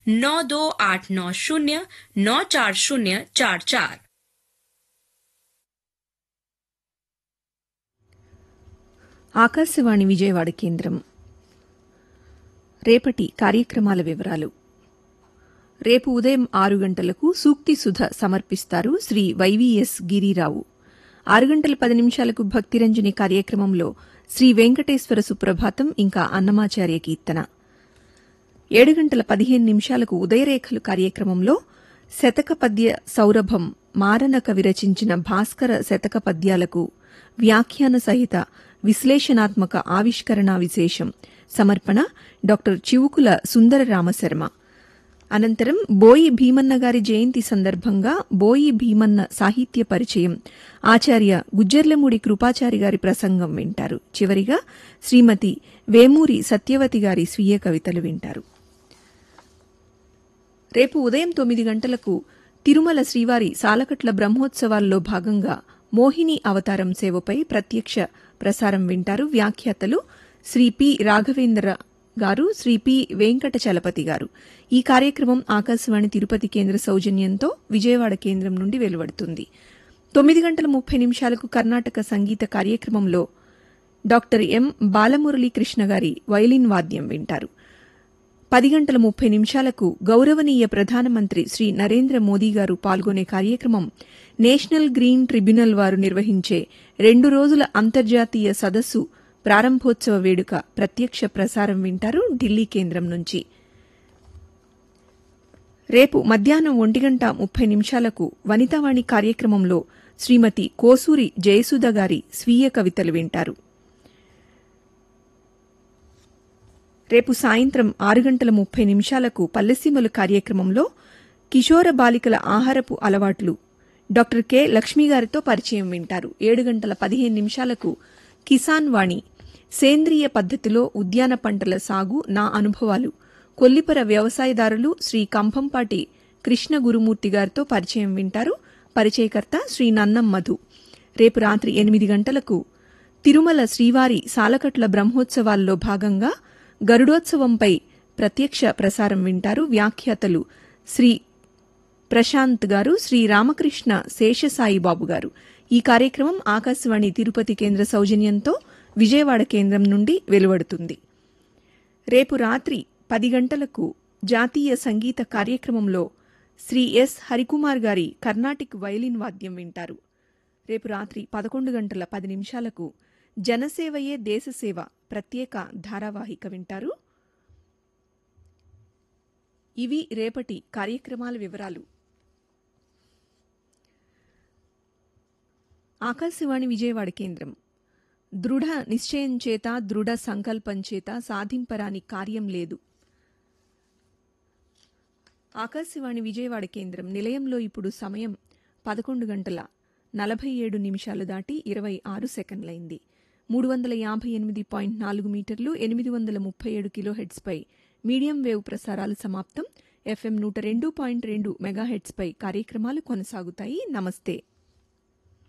नौ दो आठ नौ शून्य नौ चार शून्य चार चार ఆకాశవాణి విజయవాడ కేంద్రం రేపటి కార్యక్రమాల వివరాలు రేపు ఉదయం ఆరు గంటలకు సూక్తి సుధ సమర్పిస్తారు శ్రీ వైవీఎస్ గిరిరావు ఆరు గంటల పది నిమిషాలకు భక్తిరంజని కార్యక్రమంలో శ్రీ వెంకటేశ్వర సుప్రభాతం ఇంకా అన్నమాచార్య కీర్తన ఏడు గంటల పదిహేను నిమిషాలకు ఉదయరేఖలు కార్యక్రమంలో శతక పద్య సౌరభం మారనక విరచించిన భాస్కర శతక పద్యాలకు వ్యాఖ్యాన సహిత విశ్లేషణాత్మక ఆవిష్కరణ విశేషం సమర్పణ డాక్టర్ చివుకుల సుందర రామశర్మ అనంతరం బోయి భీమన్న గారి జయంతి సందర్భంగా బోయి భీమన్న సాహిత్య పరిచయం ఆచార్య గుజ్జర్లమూడి కృపాచారి గారి ప్రసంగం వింటారు చివరిగా శ్రీమతి వేమూరి సత్యవతి గారి స్వీయ కవితలు వింటారు రేపు ఉదయం తొమ్మిది గంటలకు తిరుమల శ్రీవారి సాలకట్ల బ్రహ్మోత్సవాల్లో భాగంగా మోహిని అవతారం సేవపై ప్రత్యక్ష ప్రసారం వింటారు వ్యాఖ్యాతలు శ్రీ పి రాఘవేంద్ర గారు శ్రీ పి వెంకట చలపతి గారు ఈ కార్యక్రమం ఆకాశవాణి తిరుపతి కేంద్ర సౌజన్యంతో విజయవాడ కేంద్రం నుండి వెలువడుతుంది తొమ్మిది గంటల ముప్పై నిమిషాలకు కర్ణాటక సంగీత కార్యక్రమంలో డాక్టర్ ఎం బాలమురళీ కృష్ణ గారి వైలిన్ వాద్యం వింటారు పది గంటల ముప్పై నిమిషాలకు గౌరవనీయ ప్రధానమంత్రి శ్రీ నరేంద్ర మోదీ గారు పాల్గొనే కార్యక్రమం నేషనల్ గ్రీన్ ట్రిబ్యునల్ వారు నిర్వహించే రెండు రోజుల అంతర్జాతీయ సదస్సు ప్రారంభోత్సవ వేడుక ప్రత్యక్ష ప్రసారం వింటారు ఢిల్లీ కేంద్రం నుంచి రేపు మధ్యాహ్నం ఒంటి గంట ముప్పై నిమిషాలకు వనితావాణి కార్యక్రమంలో శ్రీమతి కోసూరి జయసుధ గారి స్వీయ కవితలు వింటారు రేపు సాయంత్రం ఆరు గంటల ముప్పై నిమిషాలకు పల్లెసీమలు కార్యక్రమంలో కిషోర బాలికల ఆహారపు అలవాట్లు డాక్టర్ కె లక్ష్మి గారితో పరిచయం వింటారు ఏడు గంటల పదిహేను నిమిషాలకు కిసాన్ వాణి సేంద్రియ పద్ధతిలో ఉద్యాన పంటల సాగు నా అనుభవాలు కొల్లిపర వ్యవసాయదారులు శ్రీ కంభంపాటి కృష్ణ గురుమూర్తి గారితో పరిచయం వింటారు పరిచయకర్త శ్రీ నన్నం మధు రేపు రాత్రి ఎనిమిది గంటలకు తిరుమల శ్రీవారి సాలకట్ల బ్రహ్మోత్సవాల్లో భాగంగా గరుడోత్సవంపై ప్రత్యక్ష ప్రసారం వింటారు వ్యాఖ్యాతలు శ్రీ ప్రశాంత్ గారు శ్రీ రామకృష్ణ శేషసాయిబాబు గారు ఈ కార్యక్రమం ఆకాశవాణి తిరుపతి కేంద్ర సౌజన్యంతో విజయవాడ కేంద్రం నుండి వెలువడుతుంది రేపు రాత్రి పది గంటలకు జాతీయ సంగీత కార్యక్రమంలో శ్రీ ఎస్ హరికుమార్ గారి కర్ణాటిక్ వైలిన్ వాద్యం వింటారు రేపు రాత్రి పదకొండు గంటల పది నిమిషాలకు జనసేవయే దేశసేవ ప్రత్యేక ధారావాహిక వింటారు ఇవి రేపటి కార్యక్రమాల వివరాలు ఆకాశవాణి విజయవాడ కేంద్రం దృఢ నిశ్చయం చేత దృఢ సంకల్పం చేత సాధింపరాని కార్యం లేదు ఆకాశవాణి విజయవాడ కేంద్రం నిలయంలో ఇప్పుడు సమయం పదకొండు గంటల నలభై ఏడు నిమిషాలు దాటి ఇరవై ఆరు సెకండ్లైంది మూడు వందల యాభై ఎనిమిది పాయింట్ నాలుగు మీటర్లు ఎనిమిది వందల ముప్పై ఏడు కిలోహెడ్స్పై మీడియం వేవ్ ప్రసారాలు సమాప్తం ఎఫ్ఎం నూట రెండు పాయింట్ రెండు మెగాహెడ్స్పై కార్యక్రమాలు కొనసాగుతాయి నమస్తే